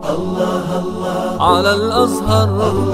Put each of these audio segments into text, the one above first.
على الأزهر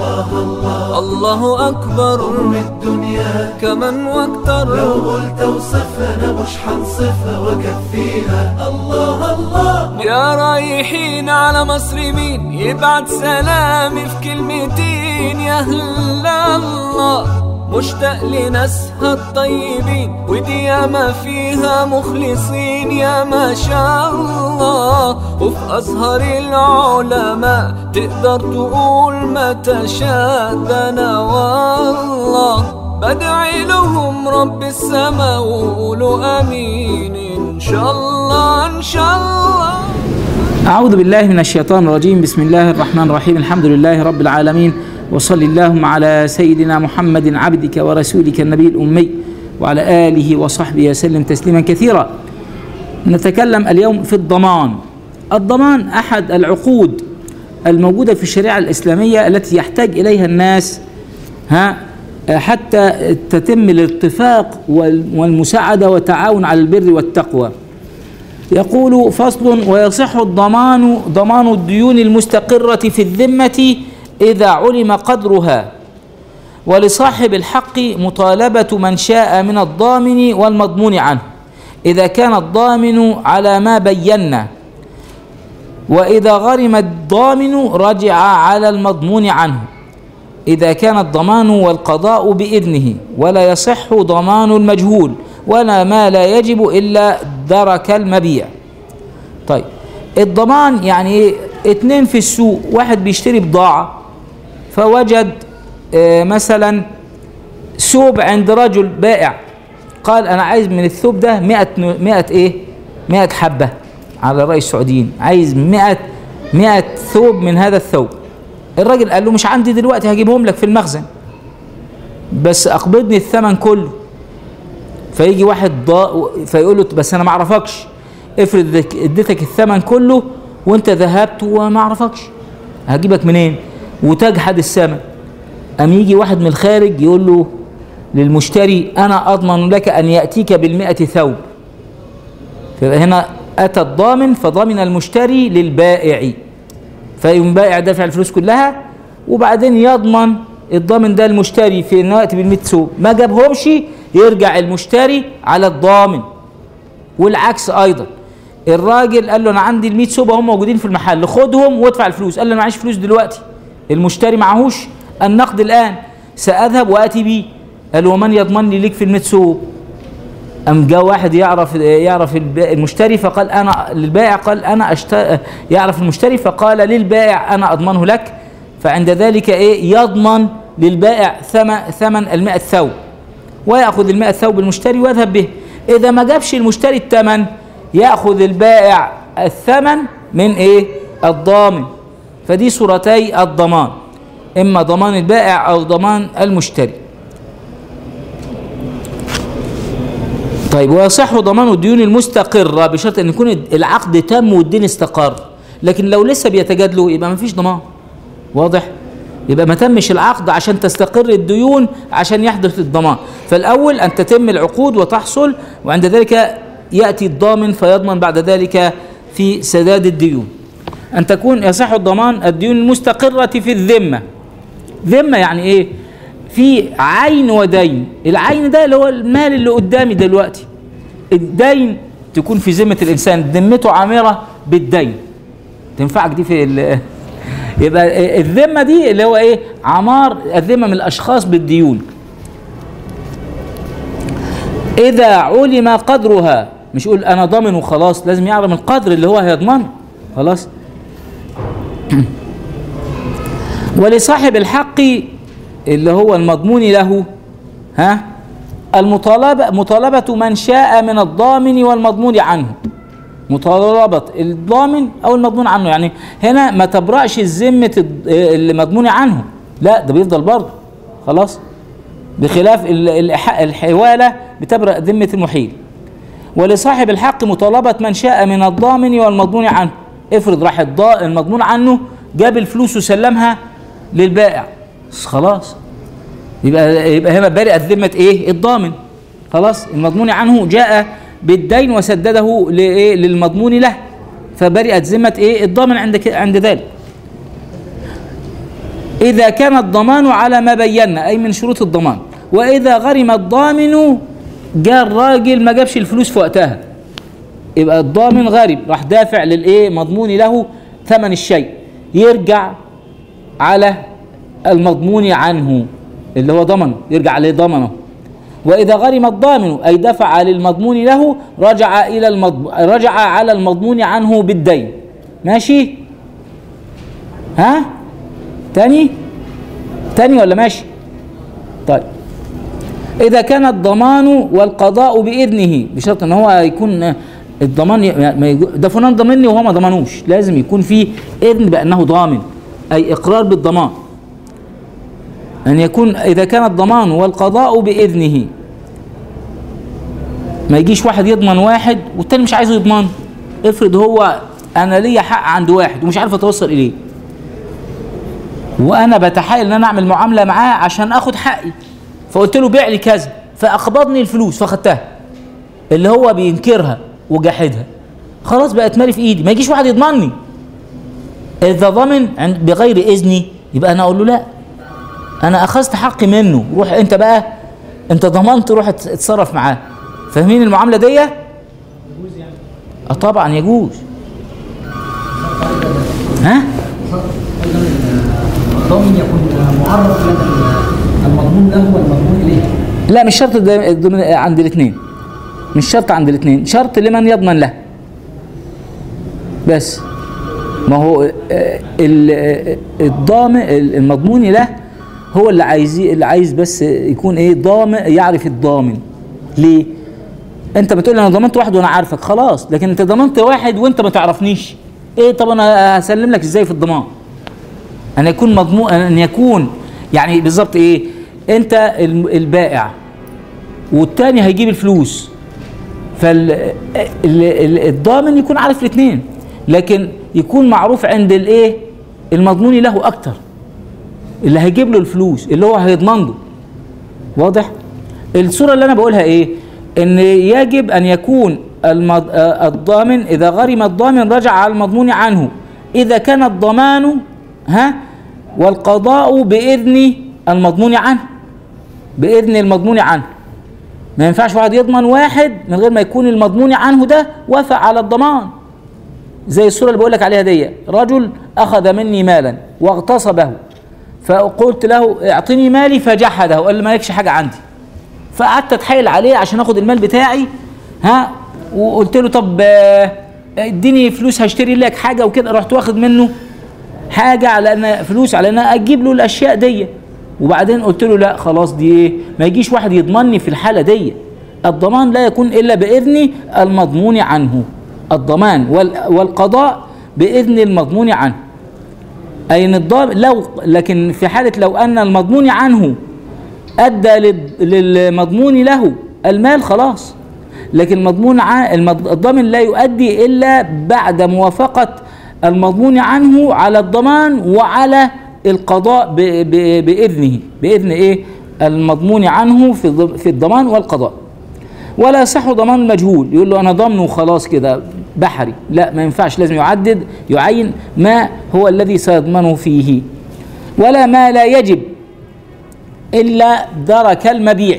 الله أكبر الدنيا كمن واكتر لو قلت وصفها انا مش حنصفها واكفيها الله الله يا رايحين على مصر مين يبعت سلامي في كلمتين يا هلا الله مشتاق لناسها الطيبين ودي ياما فيها مخلصين يا ما شاء الله وفي أزهر العلماء تقدر تقول ما تشاء ده أنا والله بدعي لهم رب السماء وقولوا امين ان شاء الله ان شاء الله أعوذ بالله من الشيطان الرجيم بسم الله الرحمن الرحيم الحمد لله رب العالمين وصل اللهم على سيدنا محمد عبدك ورسولك النبي الأمي وعلى آله وصحبه وسلم تسليما كثيرا نتكلم اليوم في الضمان الضمان أحد العقود الموجودة في الشريعة الإسلامية التي يحتاج إليها الناس ها حتى تتم الاتفاق وال- والمساعدة والتعاون على البر والتقوى يقول فصل ويصح الضمان ضمان الديون المستقرة في الذمة إذا علم قدرها ولصاحب الحق مطالبة من شاء من الضامن والمضمون عنه إذا كان الضامن على ما بينا وإذا غرم الضامن رجع على المضمون عنه إذا كان الضمان والقضاء بإذنه ولا يصح ضمان المجهول ولا ما لا يجب إلا درك المبيع طيب الضمان يعني إيه؟ اتنين في السوق واحد بيشتري بضاعة فوجد آه، مثلا ثوب عند رجل بائع قال أنا عايز من الثوب ده مئة مئة إيه مئة حبة على رأي السعوديين عايز مئة مئة ثوب من هذا الثوب الراجل قال له مش عندي دلوقتي هجيبهم لك في المخزن بس اقبضني الثمن كله فيجي واحد ضاء فيقول له بس انا ما اعرفكش افرض اديك- اديتك الثمن كله وانت ذهبت وما اعرفكش هجيبك منين وتجحد الثمن ام يجي واحد من الخارج يقول له للمشتري انا اضمن لك ان ياتيك بالمئة ثوب فيبقى هنا اتى الضامن فضمن المشتري للبائع فيقوم بائع دافع الفلوس كلها وبعدين يضمن الضامن ده المشتري في انه ياتي بال ثوب ما جابهمش يرجع المشتري على الضامن والعكس ايضا الراجل قال له انا عندي ال ثوب هم موجودين في المحل خدهم وادفع الفلوس قال له انا معيش فلوس دلوقتي المشتري معهوش النقد الان ساذهب واتي بيه قال له ومن يضمن لي ليك في ال ثوب أم جاء واحد يعرف يعرف الب- المشتري فقال أنا للبائع قال أنا أشت... يعرف المشتري فقال للبائع أنا أضمنه لك فعند ذلك إيه يضمن للبائع ثمن ثمن المئة ثوب ويأخذ المئة ثوب المشتري ويذهب به إذا ما جابش المشتري الثمن يأخذ البائع الثمن من إيه الضامن فدي صورتي الضمان إما ضمان البائع أو ضمان المشتري طيب ويصح ضمان الديون المستقرة بشرط ان يكون العقد تم والدين استقر لكن لو لسه بيتجادلوا يبقى ما فيش ضمان واضح يبقى ما تمش العقد عشان تستقر الديون عشان يحدث الضمان فالاول ان تتم العقود وتحصل وعند ذلك ياتي الضامن فيضمن بعد ذلك في سداد الديون ان تكون يصح الضمان الديون المستقرة في الذمة ذمة يعني ايه في عين ودين العين ده اللي هو المال اللي قدامي دلوقتي الدين تكون في ذمة الإنسان ذمته عامرة بالدين تنفعك دي في ال- يبقى الذمة دي اللي هو ايه عمار الذمة من الأشخاص بالديون إذا علم قدرها مش يقول أنا ضامن وخلاص لازم يعلم القدر اللي هو هيضمنه خلاص ولصاحب الحق اللي هو المضمون له ها المطالبة مطالبة من شاء من الضامن والمضمون عنه مطالبة الضامن أو المضمون عنه يعني هنا ما تبرأش الذمة الد- اللي مضمون عنه لا ده بيفضل برضه خلاص بخلاف ال- الإح- الحوالة بتبرأ ذمة المحيل ولصاحب الحق مطالبة من شاء من الضامن والمضمون عنه افرض راح الضا- المضمون عنه جاب الفلوس وسلمها للبائع خلاص يبقى يبقى هنا برئت ذمة ايه الضامن خلاص المضمون عنه جاء بالدين وسدده لايه للمضمون له فبرئت ذمة ايه الضامن عند ك- عند ذلك إذا كان الضمان على ما بينا أي من شروط الضمان وإذا غرم الضامن جاء الراجل ما جابش الفلوس في وقتها يبقى الضامن غارب راح دافع للإيه مضمون له ثمن الشيء يرجع على المضمون عنه اللي هو ضمنه يرجع عليه ضمنه وإذا غرم الضامن أي دفع للمضمون له رجع إلى المضم... رجع على المضمون عنه بالدين ماشي ها تاني تاني ولا ماشي طيب إذا كان الضمان والقضاء بإذنه بشرط إن هو يكون الضمان ي- ما يجو- ده فلان ضمني وهو ما ضمنوش لازم يكون في إذن بأنه ضامن أي إقرار بالضمان أن يكون إذا كان الضمان والقضاء بإذنه ما يجيش واحد يضمن واحد والتاني مش عايزه يضمن افرض هو أنا ليا حق عند واحد ومش عارف أتوصل إليه وأنا بتحايل إن أنا أعمل معاملة معاه عشان آخد حقي فقلت له بيع لي كذا فأقبضني الفلوس فأخدتها اللي هو بينكرها وجاحدها خلاص بقت مالي في إيدي ما يجيش واحد يضمنني إذا ضمن عند- بغير إذني يبقى أنا أقول له لا انا اخذت حقي منه روح انت بقى انت ضمنت روح ات- اتصرف معاه فاهمين المعامله دي اه طبعا يجوز ها الضامن يكون معرف لدى المضمون له والمضمون اليه لا مش شرط ده- ضمن- عند الاثنين مش شرط عند الاثنين شرط لمن يضمن له بس ما هو آه، ال- آه، الضامن المضمون له هو اللي عايز اللي عايز بس يكون ايه ضامن يعرف الضامن ليه انت بتقول انا ضمنت واحد وانا عارفك خلاص لكن انت ضمنت واحد وانت ما تعرفنيش ايه طب انا هسلم لك ازاي في الضمان ان يكون مضمون ان يكون يعني بالظبط ايه انت الم- البائع والتاني هيجيب الفلوس فالضامن يكون عارف الاثنين لكن يكون معروف عند الايه المضمون له اكتر اللي هيجيب له الفلوس اللي هو هيضمن له واضح الصوره اللي انا بقولها ايه ان يجب ان يكون المض... آه، الضامن اذا غرم الضامن رجع على المضمون عنه اذا كان الضمان ها والقضاء باذن المضمون عنه باذن المضمون عنه ما ينفعش واحد يضمن واحد من غير ما يكون المضمون عنه ده وافق على الضمان زي الصوره اللي بقول لك عليها دي رجل اخذ مني مالا واغتصبه فقلت له اعطني مالي فجحده قال لي مالكش حاجه عندي فقعدت اتحايل عليه عشان اخد المال بتاعي ها وقلت له طب آه، اديني فلوس هشتري لك حاجه وكده رحت واخد منه حاجه على ان فلوس على ان أنا اجيب له الاشياء دي وبعدين قلت له لا خلاص دي ايه ما يجيش واحد يضمني في الحاله دي الضمان لا يكون الا باذن المضمون عنه الضمان وال- والقضاء باذن المضمون عنه اي ان الضامن لو لكن في حاله لو ان المضمون عنه ادى لل- للمضمون له المال خلاص لكن المضمون ع- المض- الضامن لا يؤدي الا بعد موافقه المضمون عنه على الضمان وعلى القضاء ب- ب- باذنه باذن ايه المضمون عنه في الض- في الضمان والقضاء ولا يصح ضمان المجهول يقول له انا ضامنه وخلاص كده بحري لا ما ينفعش لازم يعدد يعين ما هو الذي سيضمنه فيه ولا ما لا يجب الا درك المبيع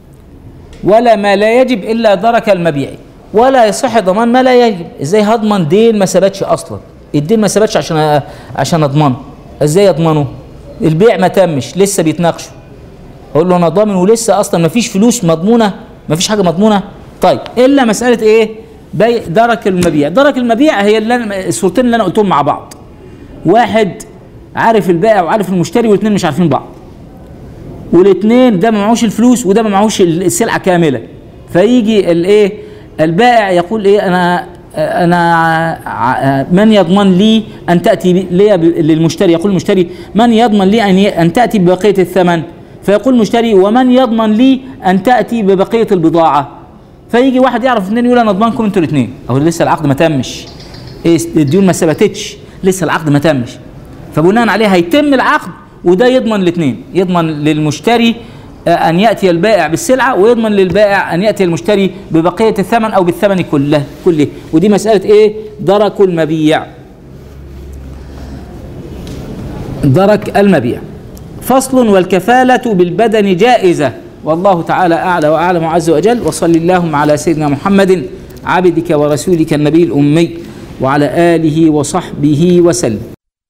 ولا ما لا يجب الا درك المبيع ولا يصح ضمان ما لا يجب ازاي هضمن دين ما ثبتش اصلا الدين ما ثبتش عشان عشان اضمنه ازاي اضمنه البيع ما تمش لسه بيتناقشوا اقول له انا ضامن ولسه اصلا ما فيش فلوس مضمونه ما فيش حاجه مضمونه طيب الا مساله ايه بيع درك المبيع درك المبيع هي اللي أنا الصورتين اللي انا قلتهم مع بعض واحد عارف البائع وعارف المشتري والاثنين مش عارفين بعض والاثنين ده ما معهوش الفلوس وده ما معهوش السلعه كامله فيجي الايه البائع يقول ايه انا انا ع- من يضمن لي ان تاتي بي- لي ب- للمشتري يقول المشتري من يضمن لي ان ي- ان تاتي ببقيه الثمن فيقول المشتري ومن يضمن لي ان تاتي ببقيه البضاعه فيجي واحد يعرف اثنين يقول انا اضمنكم انتوا الاثنين او لسه العقد ما تمش إيه الديون ما ثبتتش لسه العقد ما تمش فبناء عليه هيتم العقد وده يضمن الاثنين يضمن للمشتري آه، ان ياتي البائع بالسلعه ويضمن للبائع ان ياتي المشتري ببقيه الثمن او بالثمن كله كله ودي مساله ايه درك المبيع درك المبيع فصل والكفالة بالبدن جائزة والله تعالى أعلى وأعلم عز وجل وصل اللهم على سيدنا محمد عبدك ورسولك النبي الأمي وعلى آله وصحبه وسلم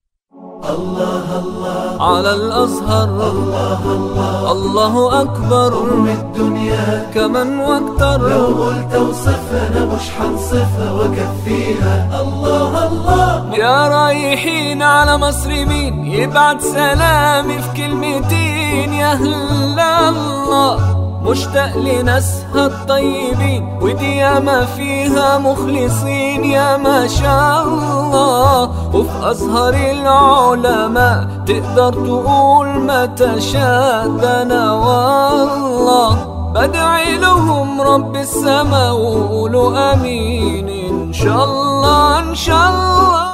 على الأزهر الله الله الله أكبر الدنيا كمن واكتر لو قلت وصفنا مش حنصفها وكفيها الله الله يا رايحين على مصر مين يبعت سلامي في كلمتين يا هلا الله مشتاق لناسها الطيبين ودي ياما فيها مخلصين يا ما شاء الله وفي أزهر العلماء تقدر تقول ما تشاء ده أنا والله بدعي لهم رب السما وقولوا امين ان شاء الله ان شاء الله